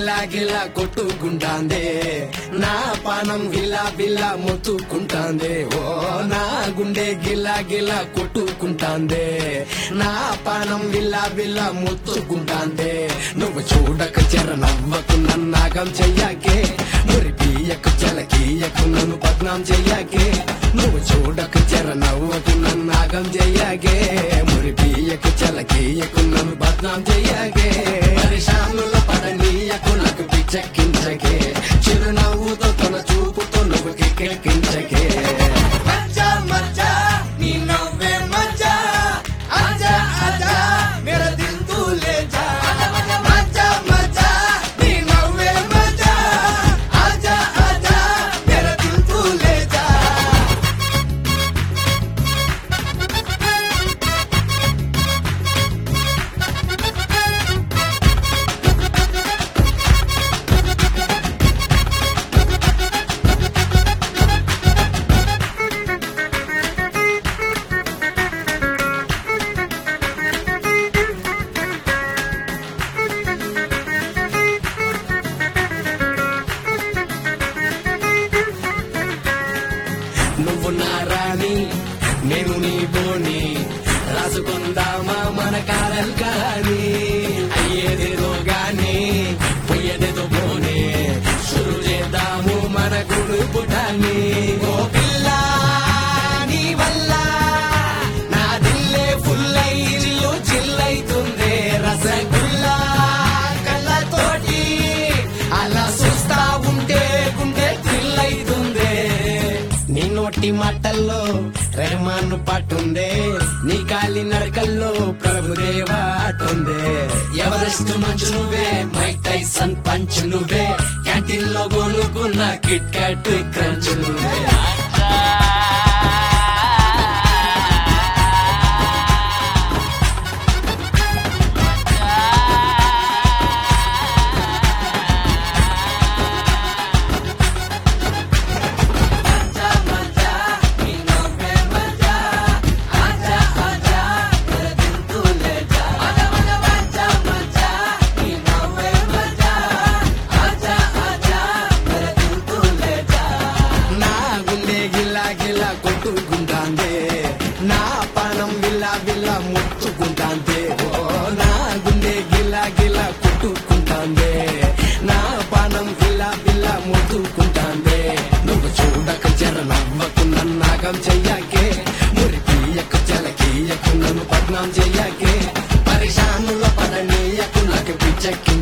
గిల్లా గిల్లా కొట్టుకుంటాందే నా పానం విల్లా బిల్లా మొత్తుకుంటాందే ఓ నా గుండె గిల్లా గిల్లా కొట్టుకుంటాందే నా పానం విల్లా బిల్లా మొత్తుకుంటాందే నువ్వు చూడక చెర నవ్వకు నన్నాగం చెయ్యాకే మురి పీయకు చెలకీయకు నన్ను పద్నాం చెయ్యాకే నువ్వు చూడక చెర నవ్వకు నన్నాగం చెయ్యాకే మురి పీయకు చెలకీయకు నన్ను బద్నాం చెయ్యాకే పరిశానుల పడనీయకు నాకు పిచ్చెక్కించకే చిరునవ్వుతో తన చూపుతో నువ్వు కిక్కెక్కించకే మజ్జా మజ్జా నీ నవ్వే మజ్జా ఆజా ఆజా మేరా దిల్ తూ లే జా మజ్జా మజ్జా నీ నవ్వే మజ్జా ఆజా ఆజా మేరా దిల్ తూ లే జా నువ్వు నా రాణి నేను నీ బోని రాసుకుందామా మన కారల్ కానీ అయ్యేదేదో గాని పోయేదేదో పోనీ షురు చేద్దాము మన గుడు పుటాన్ని ఓ పిల్ల నీ వల్ల నా దిల్లే ఫుల్ అయి చిల్లు చిల్లైతుంది రసగుల్లా కళ్ళతోటి అలా చూస్తా ఉంటే గుండె థ్రిల్ అవుతుంది నీ నోటి మాటల్లో రెహమాన్ పాటుందే నీ కాలి నడకల్లో ప్రభుదేవా ఆటుందే ఎవరెస్ట్ మంచు నువ్వే మైక్ టైసన్ పంచ్ నువ్వే క్యాంటీన్ లో కొనుక్కున్న కిట్ క్యాట్ క్రంచ్ నువ్వే నా గుండె గిల్లా గిల్లా కొట్టుకుంటాందే నా పానం బిల్లా బిల్లా ముట్టుకుంటాందే ఓ నా గుండె గిల్లా గిల్లా కొట్టుకుంటాందే నా పానం బిల్లా బిల్లా ముట్టుకుంటాందే నువ్వు చూడక చెర నవ్వకు నన్నాగం చెయ్యాకే మురి పీయకు చెలకీయకు నన్ను పద్నాం చెయ్యాకే పరిశానుల పడనీయకు నాకు పిచ్చెక్కి